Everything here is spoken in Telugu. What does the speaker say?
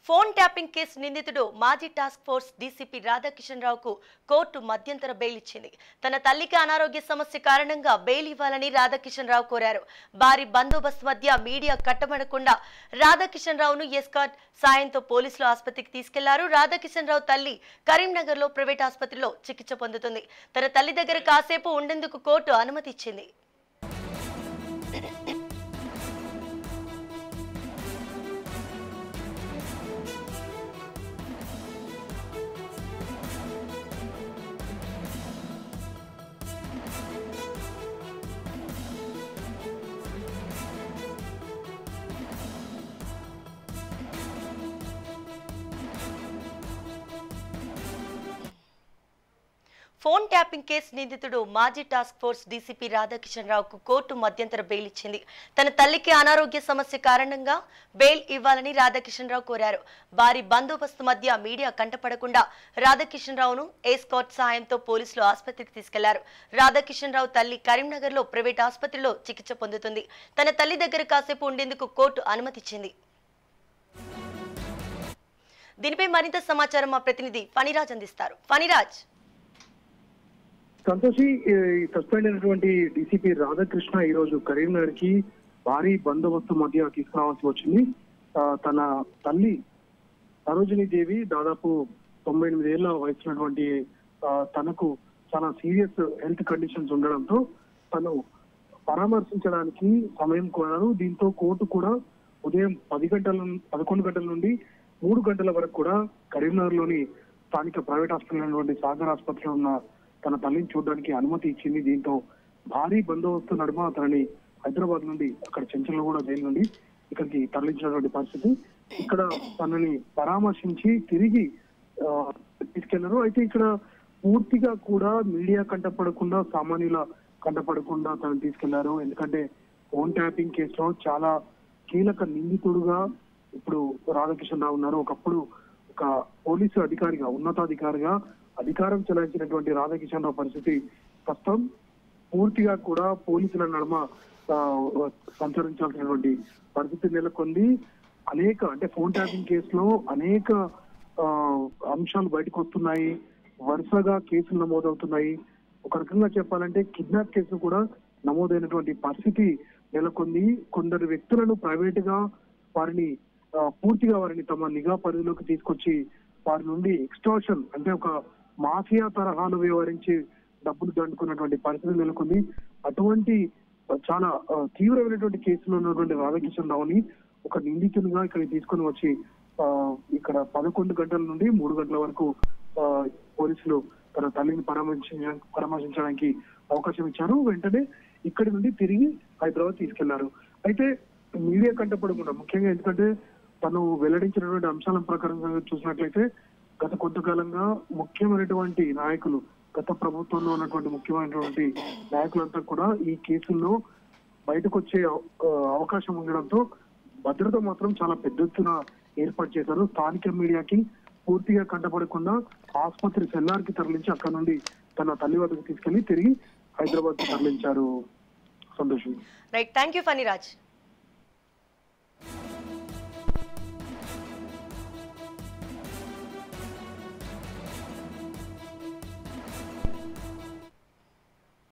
ఫోన్ ట్యాపింగ్ కేసు నిందితుడు మాజీ టాస్క్ ఫోర్స్ డీసీపీ రాధాకిషన్ రావుకు కోర్టు మధ్యంతర బెయిల్ ఇచ్చింది తన తల్లికి అనారోగ్య సమస్య కారణంగా బెయిల్ ఇవ్వాలని రాధాకిషన్ రావు కోరారు భారీ బందోబస్తు మధ్య మీడియా కట్టబడకుండా రాధాకిషన్ రావును ఎస్కాట్ సాయంతో పోలీసులు ఆసుపత్రికి తీసుకెళ్లారు రాధాకిషన్ రావు తల్లి కరీంనగర్ లో ప్రైవేట్ ఆసుపత్రిలో చికిత్స పొందుతుంది తన తల్లి దగ్గర కాసేపు ఉండేందుకు కోర్టు అనుమతి ఇచ్చింది ఫోన్ ట్యాపింగ్ కేసు నిందితుడు మాజీ టాస్క్ ఫోర్స్ డీసీపీ రాధాకిషన్ రావుకు కోర్టు మధ్యంతర బెయిల్ ఇచ్చింది తన తల్లికి అనారోగ్య సమస్య కారణంగా బెయిల్ ఇవ్వాలని రాధాకిషన్ రావు కోరారు భారీ బందోబస్తు మధ్య మీడియా కంటపడకుండా రాధాకిషన్ రావును ఎస్కాట్ సహాయంతో పోలీసులు ఆసుపత్రికి తీసుకెళ్లారు రాధాకిషన్ రావు తల్లి కరీంనగర్ లో ప్రైవేట్ ఆసుపత్రిలో చికిత్స పొందుతుంది తన తల్లి దగ్గర కాసేపు ఉండేందుకు కోర్టు అనుమతిచ్చింది దీనిపై మరింత సమాచారం మా ప్రతినిధి ఫణిరాజ్ అందిస్తారు ఫణిరాజ్ సంతోషి ఈ సస్పెండ్ అయినటువంటి డీసీపీ రాధాకృష్ణ ఈ రోజు కరీంనగర్ కి భారీ బందోబస్తు మధ్య తీసుకురావాల్సి వచ్చింది ఆ, తన తల్లి సరోజిని దేవి దాదాపు తొంభై ఎనిమిది ఏళ్ల వయసున్నటువంటి ఆ, తనకు చాలా సీరియస్ హెల్త్ కండిషన్స్ ఉండడంతో తను పరామర్శించడానికి సమయం కోరారు దీంతో కోర్టు కూడా ఉదయం పది గంటల ను- పదకొండు గంటల నుండి మూడు గంటల వరకు కూడా కరీంనగర్ లోని స్థానిక ప్రైవేట్ హాస్పిటల్ అయినటువంటి సాగర్ ఆసుపత్రిలో ఉన్న తన తల్లిని చూడడానికి అనుమతి ఇచ్చింది దీంతో భారీ బందోబస్తు నడుమ తనని హైదరాబాద్ నుండి అక్కడ చెంచల్లో కూడా జైలు నుండి ఇక్కడికి తరలించినటువంటి పరిస్థితి ఇక్కడ తనని పరామర్శించి తిరిగి ఆ, తీసుకెళ్లారు అయితే ఇక్కడ పూర్తిగా కూడా మీడియా కంటపడకుండా సామాన్యుల కంటపడకుండా తనని తీసుకెళ్లారు ఎందుకంటే ఫోన్ ట్యాపింగ్ కేసులో చాలా కీలక నిందితుడుగా ఇప్పుడు రాధాకిషన్ రావు ఉన్నారు ఒకప్పుడు ఒక పోలీసు అధికారిగా ఉన్నతాధికారిగా అధికారం చెలాయించినటువంటి రాధాకిషన్ రావు పరిస్థితి ప్రస్తుతం పూర్తిగా కూడా పోలీసుల నడుమ ఆ, సంచరించాల్సినటువంటి పరిస్థితి నెలకొంది అనేక అంటే ఫోన్ ట్యాపింగ్ కేసులో అనేక ఆ, అంశాలు బయటకు వస్తున్నాయి వరుసగా కేసులు నమోదవుతున్నాయి ఒక రకంగా చెప్పాలంటే కిడ్నాప్ కేసు కూడా నమోదైనటువంటి పరిస్థితి నెలకొంది కొందరు వ్యక్తులను ప్రైవేట్ గా వారిని ఆ, పూర్తిగా వారిని తమ నిఘా పరిధిలోకి తీసుకొచ్చి వారి నుండి ఎక్స్టార్షన్ అంటే ఒక మాఫియా తరహాలో వ్యవహరించి డబ్బులు దండుకున్నటువంటి పరిస్థితి నెలకొంది అటువంటి చాలా ఆ, తీవ్రమైనటువంటి కేసులో ఉన్నటువంటి రాధాకిషన్ రావుని ఒక నిందితునిగా ఇక్కడికి తీసుకొని వచ్చి ఆ, ఇక్కడ పదకొండు గంటల నుండి మూడు గంటల వరకు ఆ, పోలీసులు తన తల్లిని పరామర్శించ పరామర్శించడానికి అవకాశం ఇచ్చారు వెంటనే ఇక్కడి నుండి తిరిగి హైదరాబాద్ తీసుకెళ్లారు అయితే మీడియా కంటపడకుండా ముఖ్యంగా ఎందుకంటే తను వెల్లడించినటువంటి అంశాల ప్రకారం చూసినట్లయితే గత కొంతకాలంగా ముఖ్యమైనటువంటి నాయకులు గత ప్రభుత్వంలో ఉన్నటువంటి ముఖ్యమైనటువంటి నాయకులంతా కూడా ఈ కేసుల్లో బయటకు వచ్చే ఆ, అవకాశం ఉండడంతో భద్రత మాత్రం చాలా పెద్ద ఎత్తున ఏర్పాటు చేశారు స్థానిక మీడియాకి పూర్తిగా కంటపడకుండా ఆసుపత్రి సెల్లార్ కి తరలించి అక్కడ నుండి తన తల్లి వద్దకు తీసుకెళ్లి తిరిగి హైదరాబాద్ కి తరలించారు సంతోషం రైట్ థ్యాంక్ యూ ఫణిరాజ్